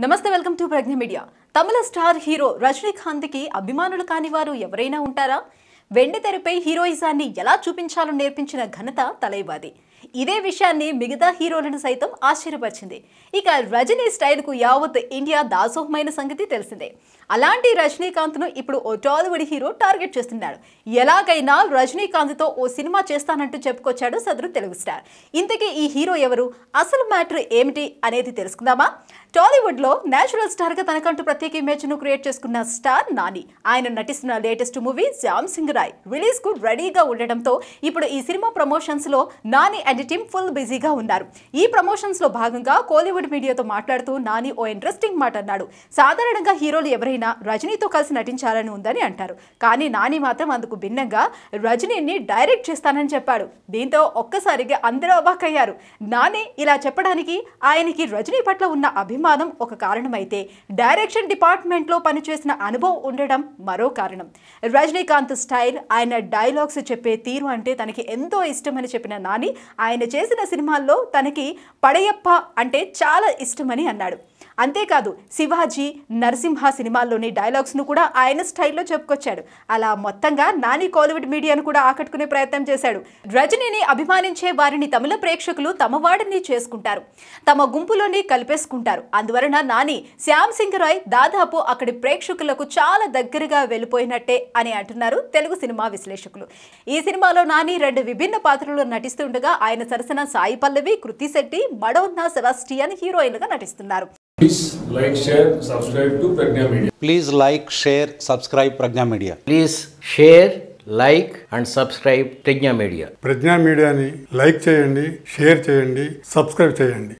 నమస్తే welcome to Pragna media తమిళ star hero రజనీకాంత్కి అభిమానులు కాని వారు ఎవరైనా ఉంటారా వెండి తెరపై హీరోయిజాన్ని ఎలా చూపించాలో నేర్పించిన ఘనత తలైవాది ఇదే విషయాన్ని మిగతా హీరోలను సైతం ఆశ్చర్యపరిచింది ఇక రజనీ స్టైల్కు యావత్ ఇండియా దాసోహమైన సంగతి తెలిసిందే అలాంటి రజనీకాంత్ను ఇప్పుడు ఓ టాలీవుడ్ హీరో టార్గెట్ చేస్తున్నాడు ఎలాగైనా రజనీకాంత్తో ఓ సినిమా చేస్తానంటూ చెప్పుకొచ్చాడు సదరు తెలుగు స్టార్ ఇంతకీ ఈ హీరో ఎవరు అసలు మ్యాటర్ ఏమిటి అనేది తెలుసుకుందామా టాలీవుడ్లో నేచురల్ స్టార్గా తనకంటూ ప్రత్యేక ఇమేజ్ను క్రియేట్ చేసుకున్న స్టార్ నాని ఆయన నటిస్తున్న లేటెస్ట్ మూవీ శ్యామ్ సింగ్ రాయ్ రిలీజ్కు రెడీగా ఉండడంతో ఇప్పుడు ఈ సినిమా ప్రమోషన్స్లో నాని అండ్ టీమ్ ఫుల్ బిజీగా ఉన్నారు ఈ ప్రమోషన్స్లో భాగంగా కోలీవుడ్ మీడియాతో మాట్లాడుతూ నాని ఓ ఇంట్రెస్టింగ్ మాట అన్నాడు సాధారణంగా హీరోలు ఎవరైనా రజనీతో కలిసి నటించాలని ఉందని అంటారు కానీ నాని మాత్రం అందుకు భిన్నంగా రజనీని డైరెక్ట్ చేస్తానని చెప్పాడు దీంతో ఒక్కసారిగా అందరూ అవాక్కయ్యారు నాని ఇలా చెప్పడానికి ఆయనకి రజనీ పట్ల ఉన్న అభిమానం ఒక కారణమైతే డైరెక్షన్ డిపార్ట్మెంట్లో పనిచేసిన అనుభవం ఉండడం మరో కారణం రజనీకాంత్ స్టైల్ ఆయన డైలాగ్స్ చెప్పే తీరు అంటే తనకి ఎంతో ఇష్టమని చెప్పిన నాని ఆయన చేసిన సినిమాల్లో తనకి పడయప్ప అంటే చాలా ఇష్టమని అన్నాడు అంతేకాదు శివాజీ నరసింహ సినిమాల్లోని డైలాగ్స్ను కూడా ఆయన స్టైల్లో చెప్పుకొచ్చాడు అలా మొత్తంగా నాని కోలీవుడ్ మీడియాను కూడా ఆకట్టుకునే ప్రయత్నం చేశాడు రజనీని అభిమానించే వారిని తమిళ ప్రేక్షకులు తమ వాడిని చేసుకుంటారు తమ గుంపులోని కలిపేసుకుంటారు అందువలన నాని శ్యామ్ సింగ్ రాయ్ దాదాపు అక్కడి ప్రేక్షకులకు చాలా దగ్గరగా వెళ్ళిపోయినట్టే అని అంటున్నారు తెలుగు సినిమా విశ్లేషకులు ఈ సినిమాలో నాని రెండు విభిన్న పాత్రల్లో నటిస్తుండగా ఆయన సరసన సాయి పల్లవి కృతి శెట్టి మడోన్నా సెబాస్టియన్ హీరోయిన్లుగా నటిస్తున్నారు Please like, share, subscribe to Pragna Media. Please like, share, subscribe Pragna Media. Please share like and subscribe Pragna media Pragna మీడియాని లైక్ చేయండి షేర్ చేయండి సబ్స్క్రైబ్ చేయండి